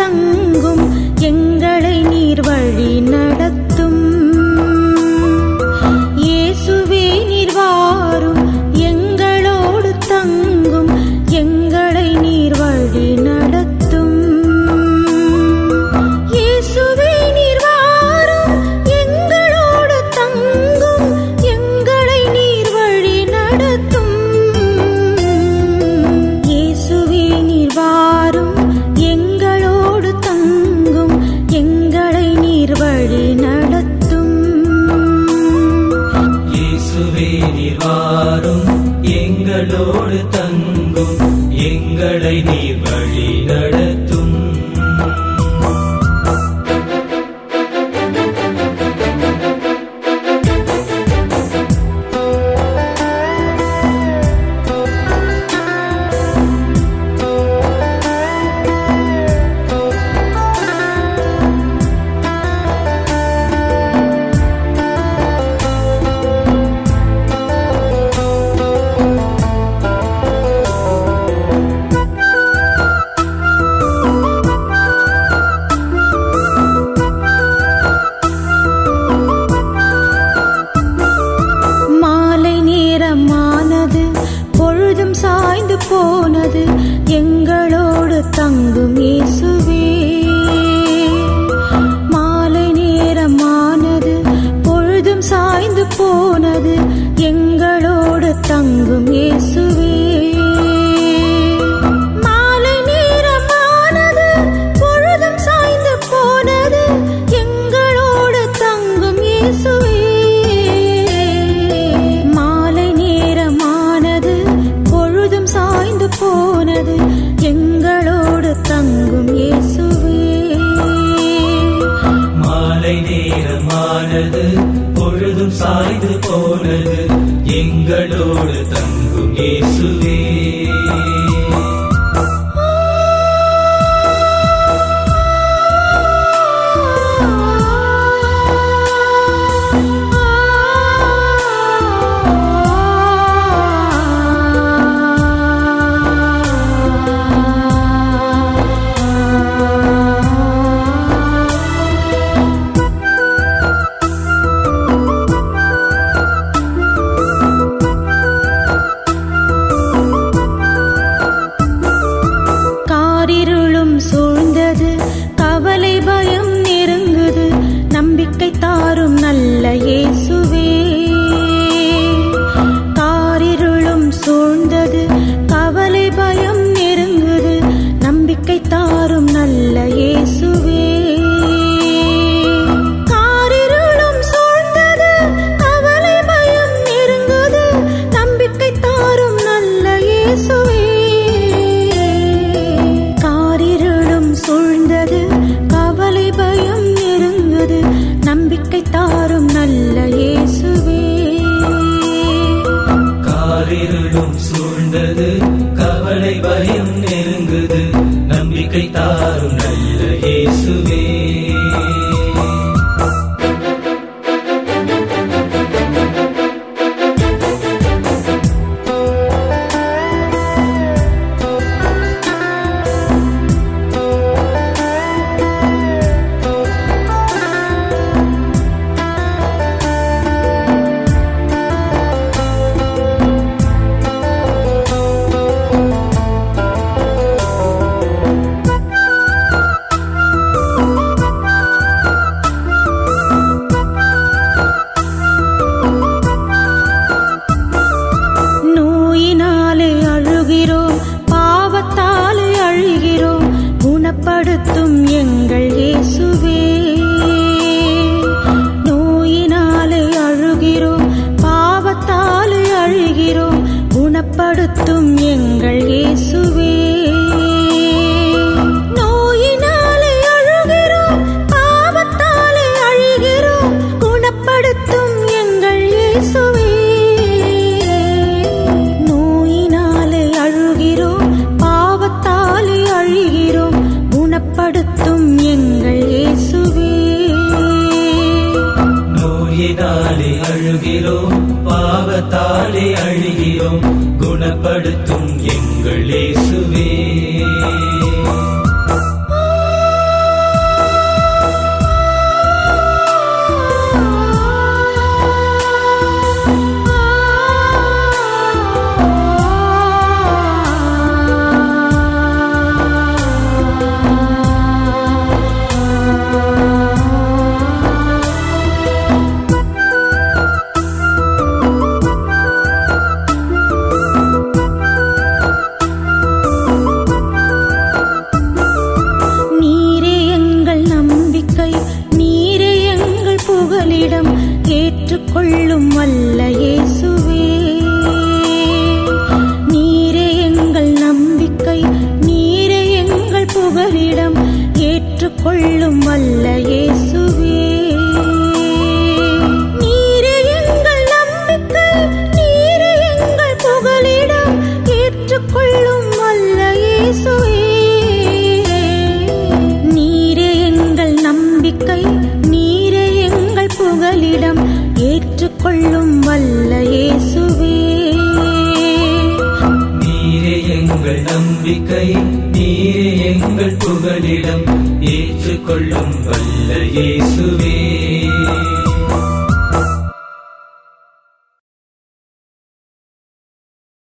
தங்கும் எங்களை நீர் வழி நடத்தும் இயேசுவே நீர் வாரும் எங்களோடு தங்கும் எங்களை நீர் வழி நடத்தும் இயேசுவே நீர் வாரும் எங்களோடு தங்கும் எங்களை நீர் வழி நடத்தும் இயேசுவே நீர் வாரும் எங்களோடு தங்கும் எங்களை நீர் வழி நடத்தும் இயேசுவே நீர் வாரும் எங்களோடு தங்கும் எங்களை நீர் வழி நடத்தும் மாலை நேரமானது பொழுதும் சாய்ந்து போனது எங்களோடு தங்கும் இயேசுவே மாலை நேரமானது பொழுதும் சாய்ந்து போனது எங்களோடு தங்கும் இயேசுவே மாலை நேரமானது பொழுதும் சாய்ந்து போனது எங்களோடு தங்கும் இயேசுவே மாலை நேரமானது பொழுதும் சாய்ந்து போனது எங்களோடு தங்கும் இயேசுவே மாலை நேரமானது பொழுதும் சாய்ந்து போனது எங்களோடு தங்கும் இயேசுவே காரிருளும் சூழ்ந்தது கவலை பயம் நெருங்குது நம்பிக்கை தாரும் நல்ல இயேசுவே காரிருளும் சூழ்ந்தது கவலை பயம் நெருங்குது நம்பிக்கை தாரும் நல்ல இயேசுவே காரிருளும் சூழ்ந்தது கவலை பயம் நெருங்குது நம்பிக்கை தாரும் நல்ல இயேசுவே காரிருளும் சூழ்ந்தது கவலை பயம் நெருங்குது நம்பிக்கை தாரும் நல்ல இயேசுவே காரிருளும் சூழ்ந்தது கவலை பயம் நெருங்குது நம்பிக்கை தாரும் நல்ல இயேசுவே நோயினாலே அழுகிறோம் பாவத்தாலே அழுகிறோம் குணப்படுத்தும் எங்கள் இயேசுவே நோயினாலே அழுகிறோம் பாவத்தாலே அழுகிறோம் குணப்படுத்தும் எங்கள் இயேசுவே நோயினாலே அழுகிறோம் பாவத்தாலே அழுகிறோம் குணப்படுத்தும் எங்கள் இயேசுவே நோயினாலே அழுகிறோம் பாவத்தாலே அழுகிறோம் குணப்படுத்தும் எங்கள் இயேசுவே நோயினாலே அழுகிறோம் பாவத்தாலே அழுகிறோம் குணப்படுத்தும் எங்கள் இயேசுவே ஆ எங்கள் நம்பிக்கை நீரே எங்கள் புகலிடம் ஏற்றுக்கொள்ளும் வல்ல இயேசுவே